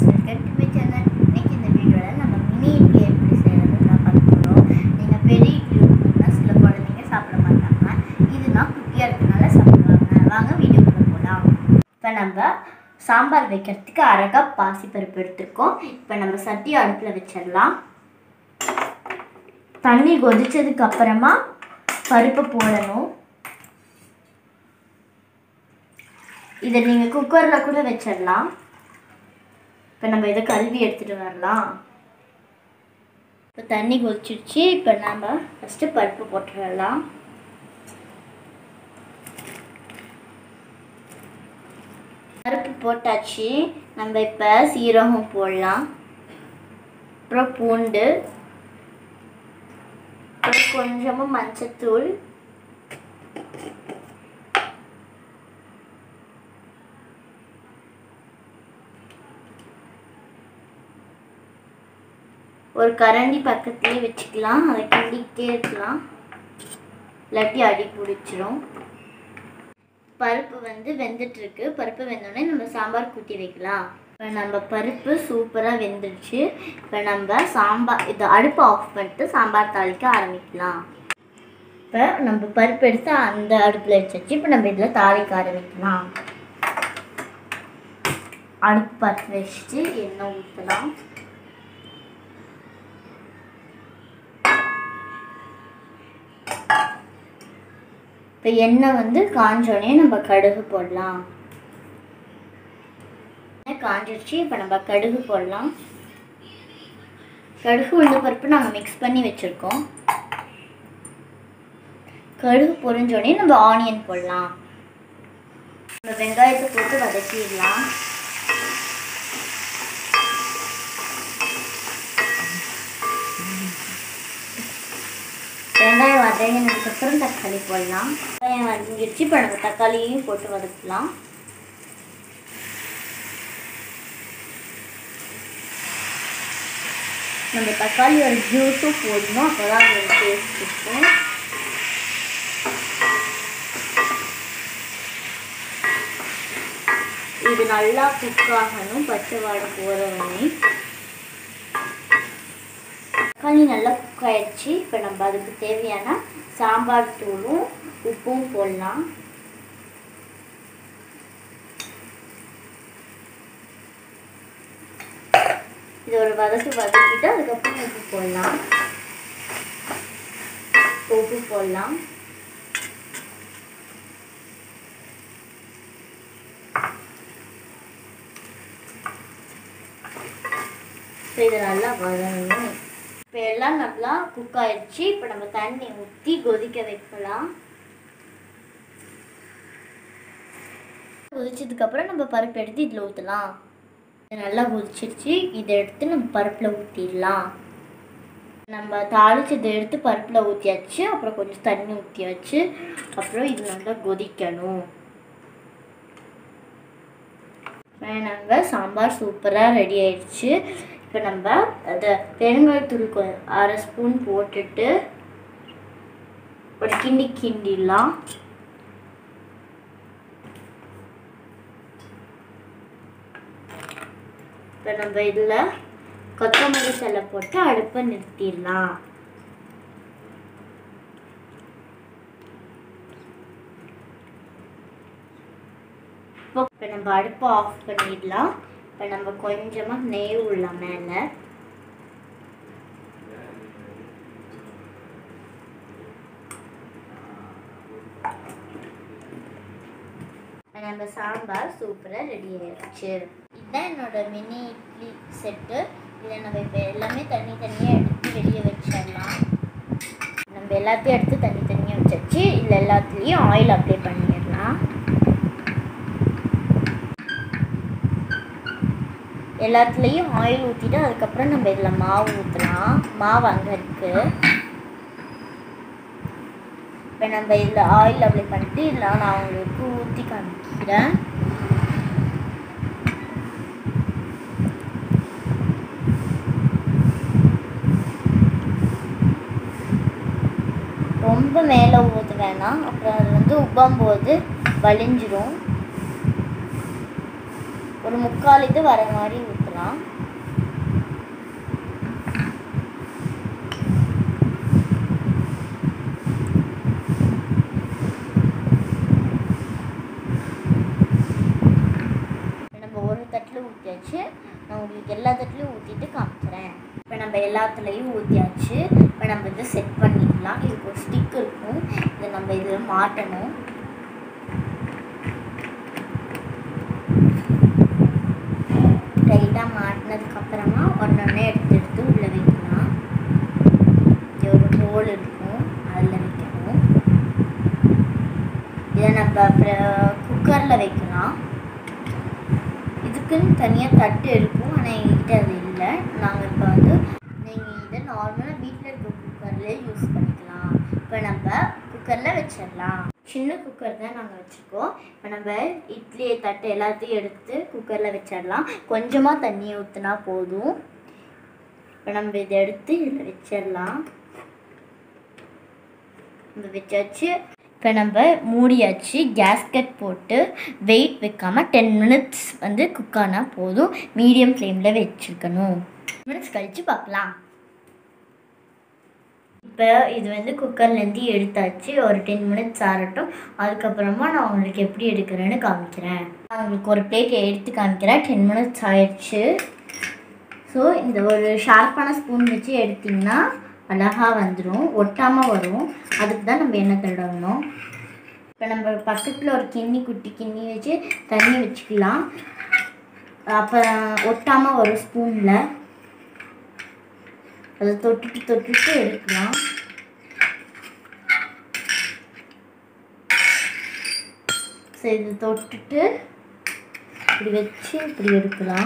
welcome to my channel இன்னைக்கு இந்த வீடியோவில் நம்ம மினி இட்லி எப்படி செய்யறது தான் பார்க்க போகிறோம் நீங்கள் பெரிய இட்லி ஊற்றினா சில குழந்தைங்க சாப்பிட மாட்டாங்க இதுனா குட்டியாக இருக்கனால சாப்பிடுவாங்க வாங்க வீடியோக்குள்ள போகலாம் இப்போ நம்ம சாம்பார் வைக்கிறதுக்கு அரை கப் பாசிப்பருப்பு எடுத்துருக்கோம் இப்போ நம்ம சட்டி அடுப்பில் வச்சிடலாம் தண்ணி கொதிச்சதுக்கு அப்புறமா பருப்பு போடணும் இதை நீங்கள் குக்கரில் கூட வச்சிடலாம் இப்போ நம்ம இதை கழுவி எடுத்துகிட்டு வரலாம் இப்போ தண்ணி கொதிச்சிடுச்சு இப்போ நம்ம ஃபஸ்ட்டு பருப்பு போட்டுடலாம் பருப்பு போட்டாச்சு நம்ம இப்போ சீரகம் போடலாம் அப்புறம் பூண்டு அப்புறம் கொஞ்சமாக மஞ்சத்தூள் ஒரு கரண்டி பக்கத்துலேயே வச்சுக்கலாம் அதை கிண்டிக்கிட்டே இருக்கலாம் இல்லாட்டி அடி பிடிச்சிரும் பருப்பு வந்து வெந்துட்டுருக்கு பருப்பு வெந்தோடனே நம்ம சாம்பார் கூட்டி வைக்கலாம் இப்போ நம்ம பருப்பு சூப்பராக வெந்துடுச்சு இப்போ நம்ம சாம்பார் இது அடுப்பை ஆஃப் பண்ணிட்டு சாம்பார் தாளிக்க ஆரம்பிக்கலாம் இப்போ நம்ம பருப்பு எடுத்து அந்த அடுப்பில் வச்சாச்சு இப்போ நம்ம இதில் தாளிக்க ஆரம்பிக்கலாம் அடுப்பு பற்ற வச்சுட்டு எண்ணெய் ஊற்றலாம் இப்போ எண்ணெய் வந்து காஞ்சோடனே நம்ம கடுகு போடலாம் எண்ணெய் காஞ்சிடுச்சு இப்போ நம்ம கடுகு போடலாம் கடுகு உளுந்து பருப்பு நாங்கள் மிக்ஸ் பண்ணி வச்சுருக்கோம் கடுகு பொரிஞ்சோடனே நம்ம ஆனியன் போடலாம் நம்ம வெங்காயத்தை போட்டு வதக்கிடலாம் வெங்காயம் வதங்கினதுக்கப்புறம் தக்காளி போடலாம் வெங்காயம் வதங்கிடுச்சு இப்போ நம்ம தக்காளியையும் போட்டு வதக்கலாம் நம்ம தக்காளியோட ஜூஸும் போடணும் அப்போ தான் அதோட டேஸ்ட் இருக்கும் இது நல்லா குக் ஆகணும் பச்சை வாடை போகிறவனே தக்காளி நல்லா குக் ஆயிடுச்சு இப்போ நம்ம அதுக்கு தேவையான சாம்பார் தூளும் உப்பும் போடலாம் இது ஒரு வதக்கு வதக்கிட்டு அதுக்கப்புறம் உப்பு போடலாம் உப்பு போடலாம் இப்போ இது நல்லா வதங்கணும் இப்போ எல்லாம் நல்லா குக் ஆயிடுச்சு இப்போ நம்ம தண்ணி ஊற்றி கொதிக்க வைக்கலாம் கொதிச்சதுக்கப்புறம் நம்ம பருப்பு எடுத்து இதில் ஊற்றலாம் இது நல்லா கொதிச்சிருச்சு இதை எடுத்து நம்ம பருப்பில் ஊற்றிடலாம் நம்ம தாளிச்சதை எடுத்து பருப்பில் ஊற்றியாச்சு அப்புறம் கொஞ்சம் தண்ணி ஊற்றியாச்சு அப்புறம் இது நல்லா கொதிக்கணும் வேணாங்க சாம்பார் சூப்பராக ரெடி ஆயிடுச்சு இப்போ நம்ம அதை பெருங்காயத்தூள் கொ அரை ஸ்பூன் போட்டுட்டு ஒரு கிண்டி கிண்டிடலாம் இப்போ நம்ம இதில் கொத்தமல்லி தலை போட்டு அடுப்பை நிறுத்திடலாம் இப்போ நம்ம அடுப்பை ஆஃப் பண்ணிடலாம் இப்போ நம்ம கொஞ்சமாக நெய் உள்ள மேலே நம்ம சாம்பார் சூப்பராக ரெடி ஆயிடுச்சு இதுதான் என்னோட மினி இட்லி செட்டு இதை நம்ம இப்போ எல்லாமே தனி தனியாக எடுத்து வெளியே வச்சிடலாம் நம்ம எல்லாத்தையும் எடுத்து தனி தனியாக வச்சாச்சு இதில் எல்லாத்துலேயும் ஆயில் அப்ளை பண்ணிடலாம் எல்லாத்துலேயும் ஆயில் ஊற்றிட்டு அதுக்கப்புறம் நம்ம இதில் மாவு ஊற்றலாம் மாவு அங்கே இருக்குது இப்போ நம்ம இதில் ஆயில் அப்ளை பண்ணிட்டு இதில் நான் உங்களுக்கு ஊற்றி காமிக்கிறேன் ரொம்ப மேலே ஊற்ற வேணாம் அப்புறம் அது வந்து உப்பாம்போது வலிஞ்சிரும் ஒரு முக்கால் இது வர மாதிரி ஊற்றலாம் நம்ம ஒரு தட்டில் ஊற்றியாச்சு நான் உங்களுக்கு எல்லா தட்டிலையும் ஊற்றிட்டு காமிக்கிறேன் இப்போ நம்ம எல்லாத்துலேயும் ஊற்றியாச்சு இப்போ நம்ம இதை செட் பண்ணிக்கலாம் இதுக்கு ஒரு ஸ்டிக் இருக்கும் இதை நம்ம இதில் மாட்டணும் டைட்டாக மாட்டினதுக்கப்புறமா ஒன்றொன்னே எடுத்து எடுத்து உள்ளே வைக்கலாம் இது ஒரு ஹோல் இருக்கும் அதில் வைக்கணும் இதை நம்ம அப்புறம் குக்கரில் வைக்கலாம் இதுக்குன்னு தனியாக தட்டு இருக்கும் ஆனால் எங்ககிட்ட அது இல்லை நாங்கள் இப்போ வந்து நீங்கள் இதை நார்மலாக வீட்டில் இருக்க குக்கர்லேயே யூஸ் பண்ணிக்கலாம் இப்போ நம்ம குக்கரில் வச்சிடலாம் சின்ன குக்கர் தான் நாங்கள் வச்சுருக்கோம் இப்போ நம்ம இட்லி தட்டு எல்லாத்தையும் எடுத்து குக்கரில் வச்சிடலாம் கொஞ்சமாக தண்ணியை ஊற்றினா போதும் இப்போ நம்ம இதை எடுத்து இதில் வச்சிடலாம் நம்ம வச்சாச்சு இப்போ நம்ம மூடியாச்சு கேஸ்கட் போட்டு வெயிட் வைக்காமல் டென் மினிட்ஸ் வந்து குக் ஆனால் போதும் மீடியம் ஃப்ளேமில் வச்சுருக்கணும் மினிட்ஸ் கழித்து பார்க்கலாம் இப்போ இது வந்து குக்கர்லேருந்து எடுத்தாச்சு ஒரு டென் மினிட்ஸ் ஆறட்டும் அதுக்கப்புறமா நான் உங்களுக்கு எப்படி எடுக்கிறேன்னு காமிக்கிறேன் நான் உங்களுக்கு ஒரு பிளேட் எடுத்து காமிக்கிறேன் டென் மினிட்ஸ் ஆயிடுச்சு ஸோ இந்த ஒரு ஷார்ப்பான ஸ்பூன் வச்சு எடுத்திங்கன்னா அழகாக வந்துடும் ஒட்டாமல் வரும் அதுக்கு தான் நம்ம எண்ணெய் தடவணும் இப்போ நம்ம பக்கத்தில் ஒரு கிண்ணி குட்டி கிண்ணி வச்சு தண்ணி வச்சுக்கலாம் அப்போ ஒட்டாமல் வரும் ஸ்பூனில் அதை தொட்டுட்டு தொட்டுட்டு எடுக்கலாம் சரி இது தொட்டுட்டு இப்படி வச்சு இப்படி எடுக்கலாம்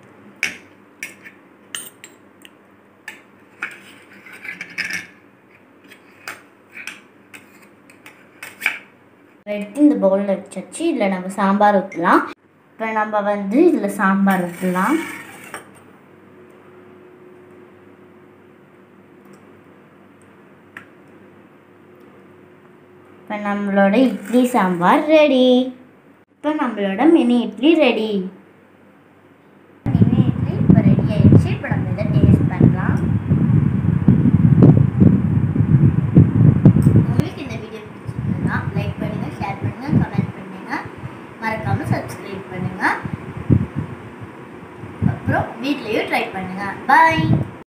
எடுத்து இந்த பவுலில் வச்சாச்சு இதில் நம்ம சாம்பார் ஊற்றலாம் இப்போ நம்ம வந்து இதில் சாம்பார் ஊற்றலாம் இப்போ நம்மளோட இட்லி சாம்பார் ரெடி இப்போ நம்மளோட mini idli ready mini idli இப்போ ரெடி ஆயிடுச்சு இப்போ நம்ம இதை டேஸ்ட் பண்ணலாம் உங்களுக்கு இந்த வீடியோ பிடிச்சிருந்ததுன்னா லைக் பண்ணுங்கள் ஷேர் பண்ணுங்கள் கமெண்ட் பண்ணுங்கள் மறக்காமல் சப்ஸ்கிரைப் பண்ணுங்கள் அப்புறம் வீட்லேயும் ட்ரை பண்ணுங்கள் பாய்